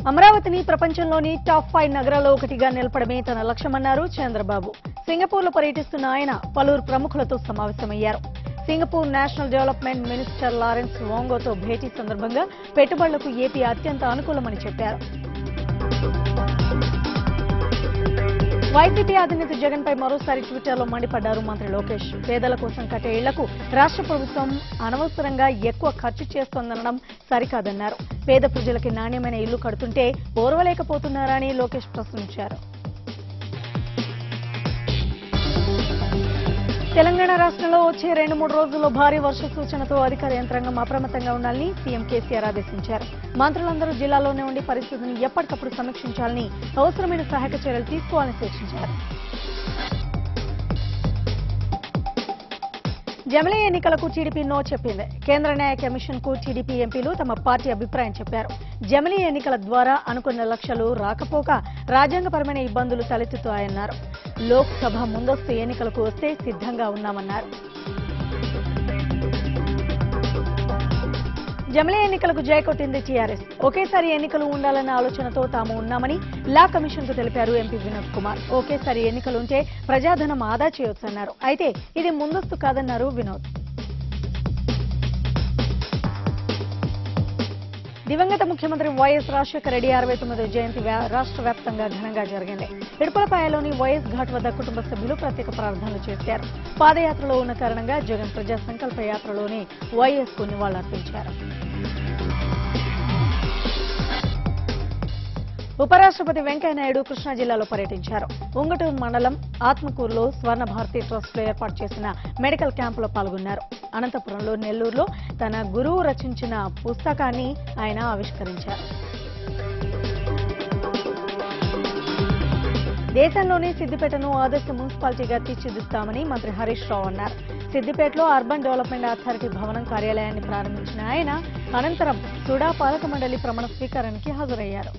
అమరావతిని ప్రపంచంలోని top five నగరాల్లో ఒకటిగా నిలపడమే తన లక్ష్యమన్నారు చంద్రబాబు సింగపూర్లో పర్యటిస్తున్న ఆయన పలువురు ప్రముఖులతో సమావేశమయ్యారు Singapore national development minister Lawrence వాంగోతో భేటీ సందర్భంగా పెట్టుబడులకు ఏపీ అత్యంత అనుకూలమని చెప్పారు వైసీపీ అధినేత జగన్ పై మరోసారి ట్విట్టర్లో మండిపడ్డారు మంత్రి లోకేష్ పేదల కోసం కట్టే ఇళ్లకు రాష్ట్ర ప్రభుత్వం అనవసరంగా ఎక్కువ ఖర్చు చేస్తోందనడం సరికాదన్నారు పేద ప్రజలకి నాణ్యమైన ఇల్లు కడుతుంటే ఓర్వలేకపోతున్నారా అని లోకేష్ ప్రశ్నించారు తెలంగాణ రాష్ట్రంలో వచ్చే రెండు మూడు రోజుల్లో భారీ వర్ష సూచనతో అధికార యంత్రాంగం అప్రమత్తంగా ఉండాలని సీఎం కేసీఆర్ ఆదేశించారు మంత్రులందరూ జిల్లాలోనే ఉండి పరిస్థితిని ఎప్పటికప్పుడు సమీక్షించాలని అవసరమైన సహాయక చర్యలు తీసుకోవాలని సూచించారు జమిలీ ఎన్నికలకు టీడీపీ నో చెప్పింది కేంద్ర న్యాయ కమిషన్ కు టీడీపీ ఎంపీలు తమ పార్టీ అభిప్రాయం చెప్పారు జమిలీ ఎన్నికల ద్వారా అనుకున్న లక్ష్యాలు రాకపోక రాజ్యాంగపరమైన ఇబ్బందులు తలెత్తుతాయన్నారు లోక్సభ ముందస్తు ఎన్నికలకు వస్తే సిద్ధంగా ఉన్నామన్నారు జమిలీ ఎన్నికలకు జై కొట్టింది టీఆర్ఎస్ ఒకేసారి ఎన్నికలు ఉండాలన్న ఆలోచనతో తాము ఉన్నామని లా కమిషన్ కు తెలిపారు ఎంపీ వినోద్ కుమార్ ఒకేసారి ఎన్నికలుంటే ప్రజాధనం ఆదా చేయొచ్చన్నారు అయితే ఇది ముందస్తు కాదన్నారు వినోద్ దివంగత ముఖ్యమంత్రి వైఎస్ రాజశేఖర రెడ్డి అరవై తొమ్మిదో జయంతి వ్యా- రాష్ట్ర వ్యాప్తంగా ఘనంగా జరిగింది ఇడుపలపాయలోని వైఎస్ ఘాట్ వద్ద కుటుంబ సభ్యులు ప్రత్యేక ప్రార్థనలు చేశారు పాదయాత్రలో ఉన్న కారణంగా జగన్ ప్రజా సంకల్ప యాత్రలోని వైఎస్ కు నివాళులర్పించారు ఉపరాష్ట్రపతి వెంకయ్యనాయుడు కృష్ణా జిల్లాలో పర్యటించారు ఉంగటూరు మండలం ఆత్మకూరులో స్వర్ణ భారతి ట్రస్ట్ లో ఏర్పాటు చేసిన మెడికల్ క్యాంపులో పాల్గొన్నారు అనంతపురంలో నెల్లూరులో తన గురువు రచించిన పుస్తకాన్ని ఆయన ఆవిష్కరించారు దేశంలోనే సిద్దిపేటను ఆదర్శ మున్సిపాలిటీగా తీర్చిదిద్దామని మంత్రి హరీష్ రావు అన్నారు సిద్దిపేటలో అర్బన్ డెవలప్మెంట్ అథారిటీ భవనం కార్యాలయాన్ని ప్రారంభించిన ఆయన అనంతరం సుడా పాలక మండలి ప్రమాణ స్వీకారానికి హాజరయ్యారు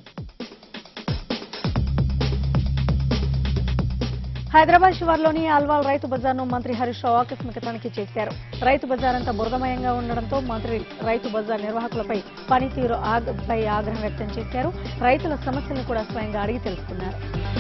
హైదరాబాద్ శివార్లోని అల్వాల్ రైతు బజార్ను మంత్రి హరీష్ రావు ఆకస్మిక తనిఖీ చేశారు రైతు బజార్ అంతా బురదమయంగా ఉండడంతో మంత్రి రైతు బజార్ నిర్వాహకులపై పనితీరు ఆగ- పై ఆగ్రహం వ్యక్తం చేశారు రైతుల సమస్యలను కూడా స్వయంగా అడిగి తెలుసుకున్నారు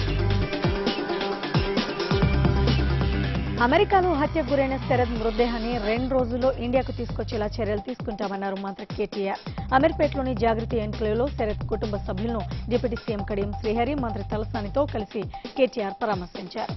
అమెరికాలో హత్యకు గురైన శరద్ మృతదేహాన్ని రెండు రోజుల్లో ఇండియాకు తీసుకొచ్చేలా చర్యలు తీసుకుంటామన్నారు మంత్రి కేటీఆర్ అమీర్పేటలోని జాగృతి ఎన్క్లేవ్లో శరత్ కుటుంబ సభ్యులను డిప్యూటీ సీఎం కడియం శ్రీహరి మంత్రి తలసానితో కలిసి కేటీఆర్ పరామర్శించారు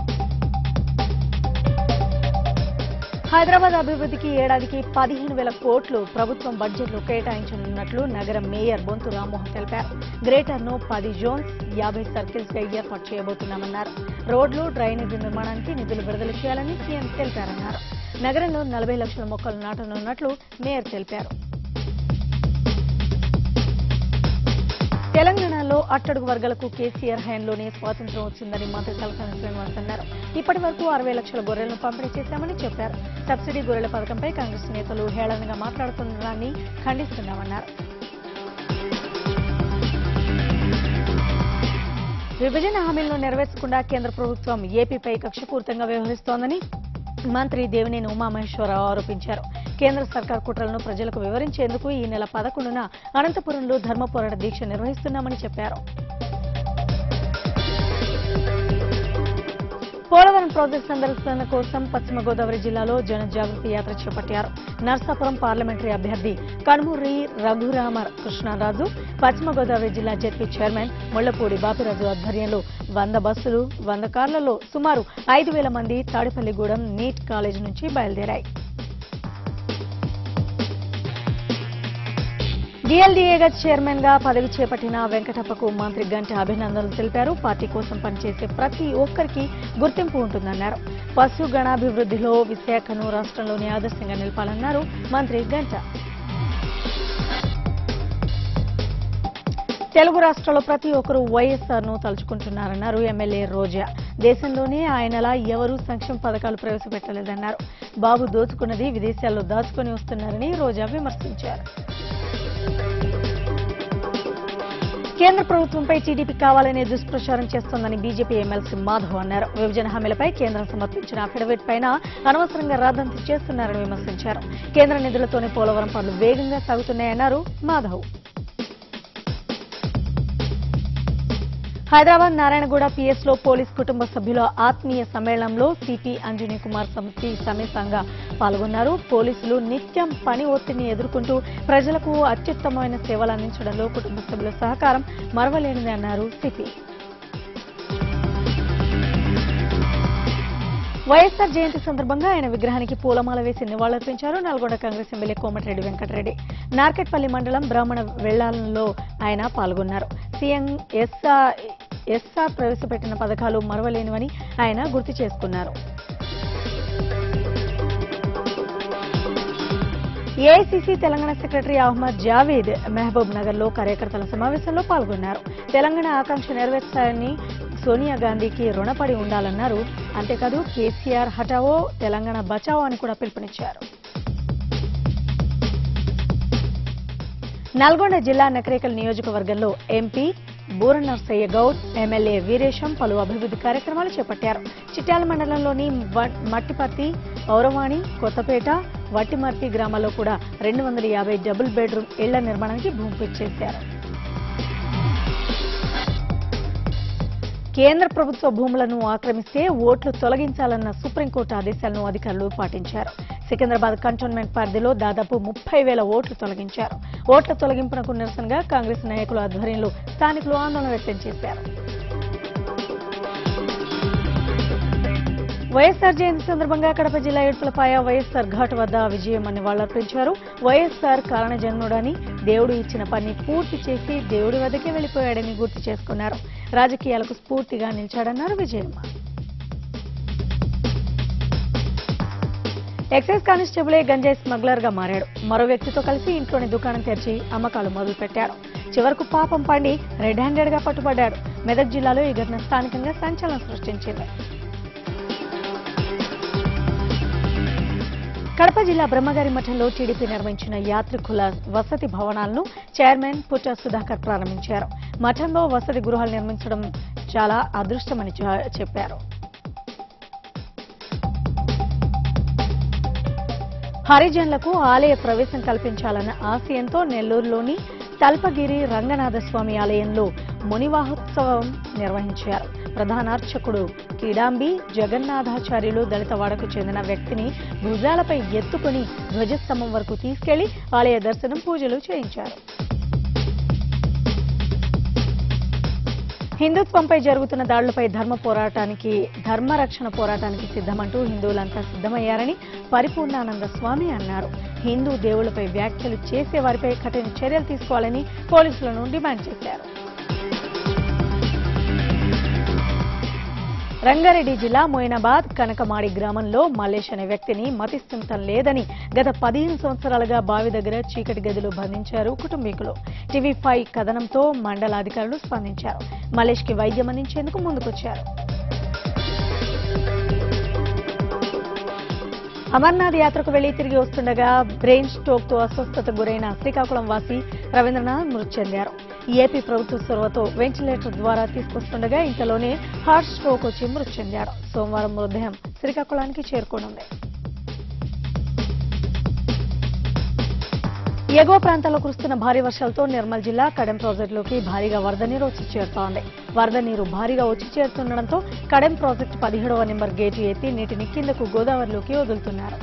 హైదరాబాద్ అభివృద్ధికి ఏడాదికి పదిహేను వేల కోట్లు ప్రభుత్వం బడ్జెట్లో కేటాయించనున్నట్లు నగర మేయర్ బొంతు రామ్మోహన్ తెలిపారు గ్రేటర్ ను పది జోన్స్ యాభై సర్కిల్స్ గా ఏర్పాటు చేయబోతున్నామన్నారు రోడ్లు డ్రైనేజీ నిర్మాణానికి నిధులు విడుదల చేయాలని సీఎం తెలిపారన్నారు నగరంలో నలభై లక్షల మొక్కలు నాటనున్నట్లు మేయర్ తెలిపారు తెలంగాణలో అట్టడుగు వర్గాలకు కేసీఆర్ హయాంలోనే స్వాతంత్ర్యం వచ్చిందని మంత్రి తలసాని శ్రీనివాస్ అన్నారు ఇప్పటి వరకు అరవై లక్షల గొర్రెలను పంపిణీ చేశామని చెప్పారు సబ్సిడీ గొర్రెల పథకంపై కాంగ్రెస్ నేతలు హేళనగా మాట్లాడుతున్నారని ఖండిస్తున్నామన్నారు విభజన హామీలను నెరవేర్చకుండా కేంద్ర ప్రభుత్వం ఏపీపై కక్షపూరితంగా వ్యవహరిస్తోందని మంత్రి దేవినేని ఉమామహేశ్వరరావు ఆరోపించారు కేంద్ర సర్కార్ కుట్రలను ప్రజలకు వివరించేందుకు ఈ నెల పదకొండున అనంతపురంలో ధర్మ పోరాట దీక్ష నిర్వహిస్తున్నామని చెప్పారు పోలవరం ప్రాజెక్టు సందర్శన కోసం పశ్చిమ గోదావరి జిల్లాలో జన జాగృతి యాత్ర చేపట్టారు నర్సాపురం పార్లమెంటరీ అభ్యర్థి కనుమూరి రఘురామ కృష్ణరాజు పశ్చిమ గోదావరి జిల్లా జెడ్పీ చైర్మన్ ముళ్లపూడి బాపిరాజు ఆధ్వర్యంలో వంద బస్సులు వంద కార్లలో సుమారు ఐదు వేల మంది తాడిపల్లిగూడెం నీట్ కాలేజ్ నుంచి బయలుదేరాయి డిఎల్డీఏగా చైర్మన్ గా పదవి చేపట్టిన వెంకటప్పకు మంత్రి గంట అభినందనలు తెలిపారు పార్టీ కోసం పనిచేసే ప్రతి ఒక్కరికి గుర్తింపు ఉంటుందన్నారు పశు గణాభివృద్ధిలో విశాఖను రాష్ట్రంలోని ఆదర్శంగా నిలపాలన్నారు మంత్రి గంట తెలుగు రాష్ట్రాల్లో ప్రతి ఒక్కరూ వైఎస్ఆర్ ను తలుచుకుంటున్నారన్నారు ఎమ్మెల్యే రోజా దేశంలోనే ఆయనలా ఎవరూ సంక్షేమ పథకాలు ప్రవేశపెట్టలేదన్నారు బాబు దోచుకున్నది విదేశాల్లో దాచుకొని వస్తున్నారని రోజా విమర్శించారు కేంద్ర ప్రభుత్వంపై టీడీపీ కావాలనే దుష్ప్రచారం చేస్తోందని బీజేపీ ఎమ్మెల్సీ మాధవ్ అన్నారు విభజన హామీలపై కేంద్రం సమర్పించిన అఫిడవిట్ పైన అనవసరంగా రాద్దంతి చేస్తున్నారని విమర్శించారు కేంద్ర నిధులతోనే పోలవరం పనులు వేగంగా సాగుతున్నాయన్నారు మాధవ్ హైదరాబాద్ నారాయణగూడ పిఎస్ లో పోలీస్ కుటుంబ సభ్యుల ఆత్మీయ సమ్మేళనంలో సిపి అంజనీ కుమార్ సమితి సమేతంగా పాల్గొన్నారు పోలీసులు నిత్యం పని ఒత్తిడిని ఎదుర్కొంటూ ప్రజలకు అత్యుత్తమమైన సేవలు అందించడంలో కుటుంబ సభ్యుల సహకారం మరవలేనిది అన్నారు సిపి వైఎస్ఆర్ జయంతి సందర్భంగా ఆయన విగ్రహానికి పూలమాల వేసి నివాళులర్పించారు నల్గొండ కాంగ్రెస్ ఎమ్మెల్యే కోమటిరెడ్డి వెంకటరెడ్డి నార్కెట్పల్లి మండలం బ్రాహ్మణ వెళ్లాలలో ఆయన పాల్గొన్నారు సీఎం ఎస్ఆర్ ఎస్ఆర్ ప్రవేశపెట్టిన పథకాలు మరవలేనివని ఆయన గుర్తు చేసుకున్నారు AICC Telangana secretary Ahmed Javed Mahbubnagar లో కార్యకర్తల సమావేశంలో పాల్గొన్నారు తెలంగాణ ఆకాంక్ష నెరవేర్చాలని సోనియా గాంధీకి రుణపడి ఉండాలన్నారు అంతేకాదు కేసీఆర్ హటావో తెలంగాణ బచావో అని కూడా పిలుపునిచ్చారు నల్గొండ జిల్లా నకరేకల్ నియోజకవర్గంలో ఎంపీ బూర నర్సయ్య గౌడ్ ఎమ్మెల్యే వీరేశం పలు అభివృద్ధి కార్యక్రమాలు చేపట్టారు చిట్యాల మండలంలోని వ- మట్టిపర్తి ఔరవాణి కొత్తపేట వట్టిమర్తి గ్రామాల్లో కూడా రెండు వందల యాభై డబుల్ బెడ్రూమ్ ఇళ్ల నిర్మాణానికి భూమి పూజ చేశారు కేంద్ర ప్రభుత్వ భూములను ఆక్రమిస్తే ఓట్లు తొలగించాలన్న సుప్రీంకోర్టు ఆదేశాలను అధికారులు పాటించారు సికింద్రాబాద్ కంటోన్మెంట్ పరిధిలో దాదాపు ముప్పై వేల ఓట్లు తొలగించారు ఓట్ల తొలగింపునకు నిరసనగా కాంగ్రెస్ నాయకుల ఆధ్వర్యంలో స్థానికులు ఆందోళన వ్యక్తం చేశారు వైఎస్ఆర్ జయంతి సందర్భంగా కడప జిల్లా ఏడుపులపాయ వైఎస్ఆర్ ఘాట్ వద్ద విజయం అని నివాళులర్పించారు వైఎస్ఆర్ కారణ జన్ముడని దేవుడు ఇచ్చిన పని పూర్తి చేసి దేవుడి వద్దకే వెళ్లిపోయాడని గుర్తు చేసుకున్నారు రాజకీయాలకు స్ఫూర్తిగా నిలిచాడన్నారు విజయమ్మ ఎక్సైజ్ కానిస్టేబులే గంజాయి స్మగ్లర్ గా మారాడు మరో వ్యక్తితో కలిసి ఇంట్లోని దుకాణం తెరిచి అమ్మకాలు మొదలుపెట్టాడు చివరకు పాపం పండి రెడ్ హ్యాండెడ్ గా పట్టుబడ్డాడు మెదక్ జిల్లాలో ఈ ఘటన స్థానికంగా సంచలనం సృష్టించింది కడప జిల్లా బ్రహ్మగారి మఠంలో టీడీపీ నిర్వహించిన యాత్రికుల వసతి భవనాలను చైర్మన్ పుట్ట సుధాకర్ ప్రారంభించారు మఠంలో వసతి గృహాలు నిర్మించడం చాలా అదృష్టమని చ- చెప్పారు హరిజనులకు ఆలయ ప్రవేశం కల్పించాలన్న ఆశయంతో నెల్లూరులోని తల్పగిరి రంగనాథ స్వామి ఆలయంలో మునివాహోత్సవం నిర్వహించారు ప్రధాన అర్చకుడు కిడాంబి జగన్నాథాచార్యులు దళితవాడకు చెందిన వ్యక్తిని భుజాలపై ఎత్తుకుని ధ్వజస్తంభం వరకు తీసుకెళ్లి ఆలయ దర్శనం పూజలు చేయించారు హిందుత్వంపై జరుగుతున్న దాడులపై ధర్మ పోరాటానికి ధర్మ రక్షణ పోరాటానికి సిద్ధమంటూ హిందువులంతా సిద్ధమయ్యారని పరిపూర్ణానంద స్వామి అన్నారు హిందూ దేవుళ్లపై వ్యాఖ్యలు చేసే వారిపై కఠిన చర్యలు తీసుకోవాలని పోలీసులను డిమాండ్ చేశారు రంగారెడ్డి జిల్లా మోయినాబాద్ కనకమాడి గ్రామంలో మల్లేష్ అనే వ్యక్తిని మతిస్థిమితం లేదని గత పదిహేను సంవత్సరాలుగా బావి దగ్గర చీకటి గదిలో బంధించారు కుటుంబీకులు టీవీ ఫైవ్ కథనంతో మండల అధికారులు స్పందించారు మల్లేష్ కి వైద్యం అందించేందుకు ముందుకొచ్చారు అమర్నాథ్ యాత్రకు వెళ్లి తిరిగి వస్తుండగా బ్రెయిన్ స్ట్రోక్ తో అస్వస్థతకు గురైన శ్రీకాకుళం వాసి రవీంద్రనాథ్ మృతి చెందారు ఏపీ ప్రభుత్వ చొరవతో వెంటిలేటర్ ద్వారా తీసుకొస్తుండగా ఇంతలోనే హార్ట్ స్ట్రోక్ వచ్చి మృతి చెందాడు సోమవారం మృతదేహం శ్రీకాకుళానికి చేరుకోనుంది ఎగువ ప్రాంతాల్లో కురుస్తున్న భారీ వర్షాలతో నిర్మల్ జిల్లా కడెం ప్రాజెక్టులోకి భారీగా వరద నీరు వచ్చి చేరుతోంది వరద నీరు భారీగా వచ్చి చేరుతుండటంతో కడెం ప్రాజెక్టు పదిహేడవ నెంబర్ గేటు ఎత్తి నీటిని కిందకు గోదావరిలోకి వదులుతున్నారు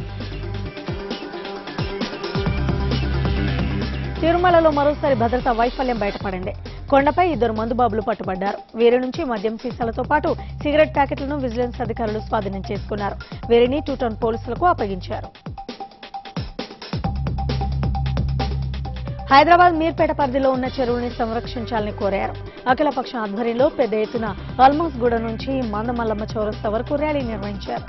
తిరుమలలో మరోసారి భద్రతా వైఫల్యం బయటపడింది కొండపై ఇద్దరు మందుబాబులు పట్టుబడ్డారు వీరి నుంచి మద్యం సీసాలతో పాటు సిగరెట్ ప్యాకెట్లను విజిలెన్స్ అధికారులు స్వాధీనం చేసుకున్నారు వీరిని టూ టౌన్ పోలీసులకు అప్పగించారు హైదరాబాద్ మీర్పేట పరిధిలో ఉన్న చెరువుల్ని సంరక్షించాలని కోరారు అఖిలపక్షం ఆధ్వర్యంలో పెద్ద ఎత్తున ఆల్మోస్ గూడ నుంచి మందమల్లమ్మ చౌరస్తా వరకు ర్యాలీ నిర్వహించారు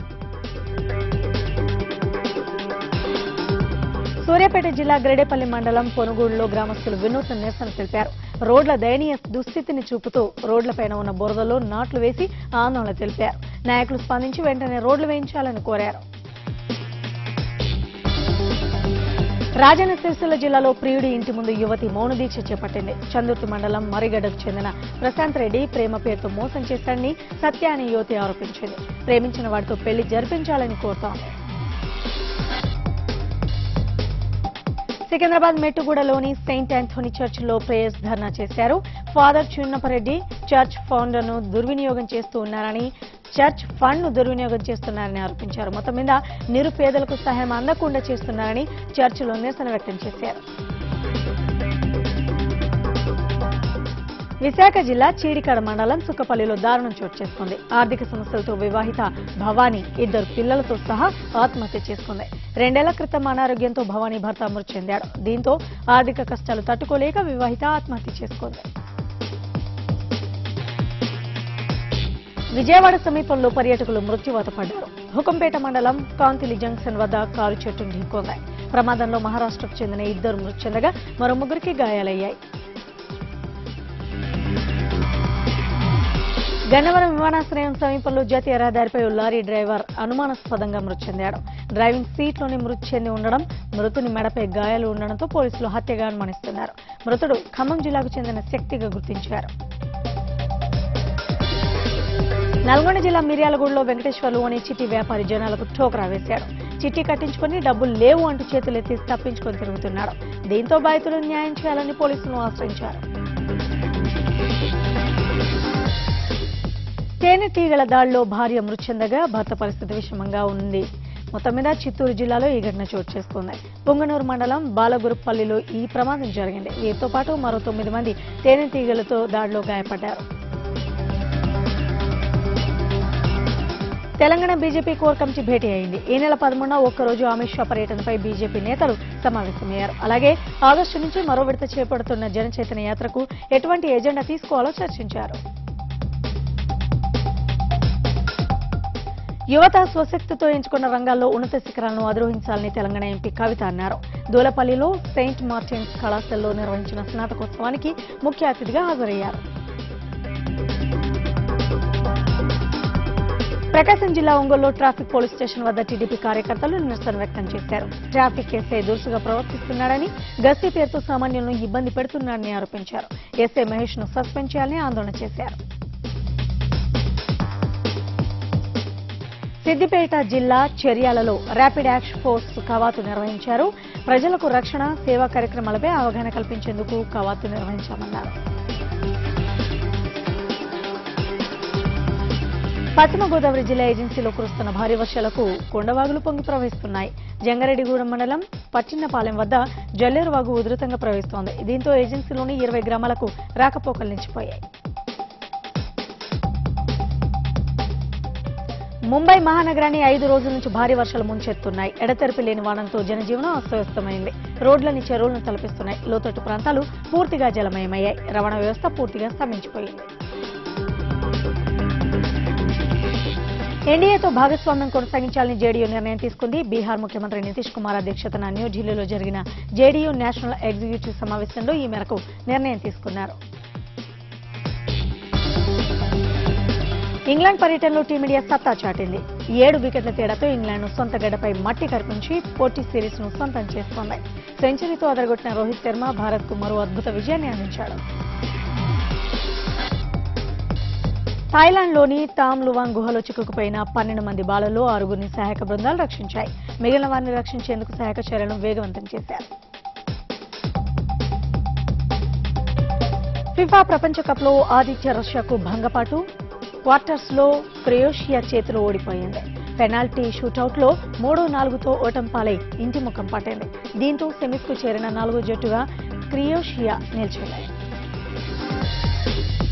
సూర్యాపేట జిల్లా గ్రేడేపల్లి మండలం పొనుగోడులో గ్రామస్తులు వినూత్న నిరసన తెలిపారు రోడ్ల దయనీయ దుస్థితిని చూపుతూ రోడ్లపైన ఉన్న బురదలో నాట్లు వేసి ఆందోళన తెలిపారు నాయకులు స్పందించి వెంటనే రోడ్లు వేయించాలని కోరారు రాజన్న సిరిసిల్ల జిల్లాలో ప్రియుడి ఇంటి ముందు యువతి మౌన దీక్ష చేపట్టింది చందుర్తి మండలం మరిగడ్డకు చెందిన ప్రశాంత్ రెడ్డి ప్రేమ పేరుతో మోసం చేశాడని సత్య అనే యువతి ఆరోపించింది ప్రేమించిన వాడితో పెళ్లి జరిపించాలని కోరుతోంది సికింద్రాబాద్ మెట్టుగూడలోని సెయింట్ ఆంథోనీ చర్చిలో ప్రేయర్స్ ధర్నా చేశారు ఫాదర్ చిన్నపరెడ్డి చర్చ్ ఫౌండర్ ను దుర్వినియోగం చేస్తూ ఉన్నారని చర్చ్ ఫండ్ ను దుర్వినియోగం చేస్తున్నారని ఆరోపించారు మొత్తం మీద నిరుపేదలకు సహాయం అందకుండా చేస్తున్నారని చర్చిలో నిరసన వ్యక్తం చేశారు విశాఖ జిల్లా చీడికాడ మండలం సుక్కపల్లిలో దారుణం చోటు చేసుకుంది ఆర్థిక సమస్యలతో వివాహిత భవానీ ఇద్దరు పిల్లలతో సహా ఆత్మహత్య చేసుకుంది రెండేళ్ల క్రితం అనారోగ్యంతో భవానీ భర్త మృతి చెందాడు దీంతో ఆర్థిక కష్టాలు తట్టుకోలేక వివాహిత ఆత్మహత్య చేసుకుంది విజయవాడ సమీపంలో పర్యాటకులు మృత్యువాత పడ్డారు హుకుంపేట మండలం కాంతిలి జంక్షన్ వద్ద కారు చెట్టును ఢీకొంది ప్రమాదంలో మహారాష్ట్రకు చెందిన ఇద్దరు మృతి చెందగా మరో ముగ్గురికి గాయాలయ్యాయి గన్నవరం విమానాశ్రయం సమీపంలో జాతీయ రహదారిపై ఓ లారీ డ్రైవర్ అనుమానాస్పదంగా మృతి చెందాడు డ్రైవింగ్ సీట్లోనే మృతి చెంది ఉండడం మృతుని మెడపై గాయాలు ఉండడంతో పోలీసులు హత్యగా అనుమానిస్తున్నారు మృతుడు ఖమ్మం జిల్లాకు చెందిన శక్తిగా గుర్తించారు నల్గొండ జిల్లా మిర్యాలగూడలో వెంకటేశ్వర్లు అనే చిట్టి వ్యాపారి జనాలకు ఠోకరా వేశాడు చిట్టి కట్టించుకుని డబ్బులు లేవు అంటూ చేతులెత్తి తప్పించుకొని తిరుగుతున్నాడు దీంతో బాధితులు న్యాయం చేయాలని పోలీసులను ఆశ్రయించారు తేనెటీగల దాడిలో భార్య మృతి చెందగా భర్త పరిస్థితి విషమంగా ఉంది మొత్తం మీద చిత్తూరు జిల్లాలో ఈ ఘటన చోటు చేసుకుంది పొంగనూరు మండలం బాలగురుపల్లిలో ఈ ప్రమాదం జరిగింది వీరితో పాటు మరో తొమ్మిది మంది తేనెటీగలతో దాడిలో గాయపడ్డారు తెలంగాణ బీజేపీ కోర్ కమిటీ భేటీ అయింది ఈ నెల పదమూడున ఒక్కరోజు అమిత్ షా పర్యటనపై బీజేపీ నేతలు సమావేశమయ్యారు అలాగే ఆగస్టు నుంచి మరో విడత చేపడుతున్న జనచైతన్య యాత్రకు ఎటువంటి ఎజెండా తీసుకోవాలో చర్చించారు యువత స్వశక్తితో ఎంచుకున్న రంగాల్లో ఉన్నత శిఖరాలను అధిరోహించాలని తెలంగాణ ఎంపీ కవిత అన్నారు దూలపల్లిలో సెయింట్ మార్టిన్స్ కళాశాలలో నిర్వహించిన స్నాతకోత్సవానికి ముఖ్య అతిథిగా హాజరయ్యారు ప్రకాశం జిల్లా ఒంగోలులో ట్రాఫిక్ పోలీస్ స్టేషన్ వద్ద టీడీపీ కార్యకర్తలు నిరసన వ్యక్తం చేశారు ట్రాఫిక్ ఎస్ఐ దురుసుగా ప్రవర్తిస్తున్నాడని గస్తీ పేరుతో సామాన్యులను ఇబ్బంది పెడుతున్నాడని ఆరోపించారు ఎస్ఐ మహేష్ ను సస్పెండ్ చేయాలని ఆందోళన చేశారు సిద్దిపేట జిల్లా చర్యాలలో ర్యాపిడ్ యాక్షన్ ఫోర్స్ కవాతు నిర్వహించారు ప్రజలకు రక్షణ సేవా కార్యక్రమాలపై అవగాహన కల్పించేందుకు కవాతు నిర్వహించామన్నారు పశ్చిమ గోదావరి జిల్లా ఏజెన్సీలో కురుస్తున్న భారీ వర్షాలకు కొండవాగులు పొంగి ప్రవహిస్తున్నాయి జంగారెడ్డిగూడెం మండలం పచ్చిన్నపాలెం వద్ద జల్లేరువాగు ఉధృతంగా ప్రవహిస్తోంది దీంతో ఏజెన్సీలోని ఇరవై గ్రామాలకు రాకపోకలు నిలిచిపోయాయి ముంబై మహానగరాన్ని ఐదు రోజుల నుంచి భారీ వర్షాలు ముంచెత్తున్నాయి ఎడతెరిపి లేని వానంతో జనజీవనం అస్తవ్యస్తమైంది రోడ్లని చెరువులను తలపిస్తున్నాయి లోతట్టు ప్రాంతాలు పూర్తిగా జలమయమయ్యాయి రవాణా వ్యవస్థ పూర్తిగా స్తంభించిపోయింది ఎన్డీఏతో భాగస్వామ్యం కొనసాగించాలని జేడీయూ నిర్ణయం తీసుకుంది బీహార్ ముఖ్యమంత్రి నితీష్ కుమార్ అధ్యక్షతన న్యూఢిల్లీలో జరిగిన జేడీయూ నేషనల్ ఎగ్జిక్యూటివ్ సమావేశంలో ఈ మేరకు నిర్ణయం తీసుకున్నారు ఇంగ్లాండ్ పర్యటనలో టీమిండియా సత్తా చాటింది ఏడు వికెట్ల తేడాతో ఇంగ్లాండ్ ను సొంత గడ్డపై మట్టి కరిపించి పోటీ సిరీస్ ను సొంతం చేసుకుంది సెంచరీతో అదరగొట్టిన రోహిత్ శర్మ భారత్ కు మరో అద్భుత విజయాన్ని అందించాడు థాయిలాండ్లోని తామ్ లువాంగ్ గుహలో చిక్కుకుపోయిన పన్నెండు మంది బాలల్లో ఆరుగురిని సహాయక బృందాలు రక్షించాయి మిగిలిన వారిని రక్షించేందుకు సహాయక చర్యలను వేగవంతం చేశారు ఫిఫా ప్రపంచ కప్ లో ఆదిత్య రష్యాకు భంగపాటు క్వార్టర్స్ లో క్రొయేషియా చేతిలో ఓడిపోయింది పెనాల్టీ షూటౌట్ లో మూడు నాలుగుతో ఓటం పాలై ఇంటి ముఖం పట్టింది దీంతో సెమీస్ కు చేరిన నాలుగో జట్టుగా క్రియోషియా నిలిచింది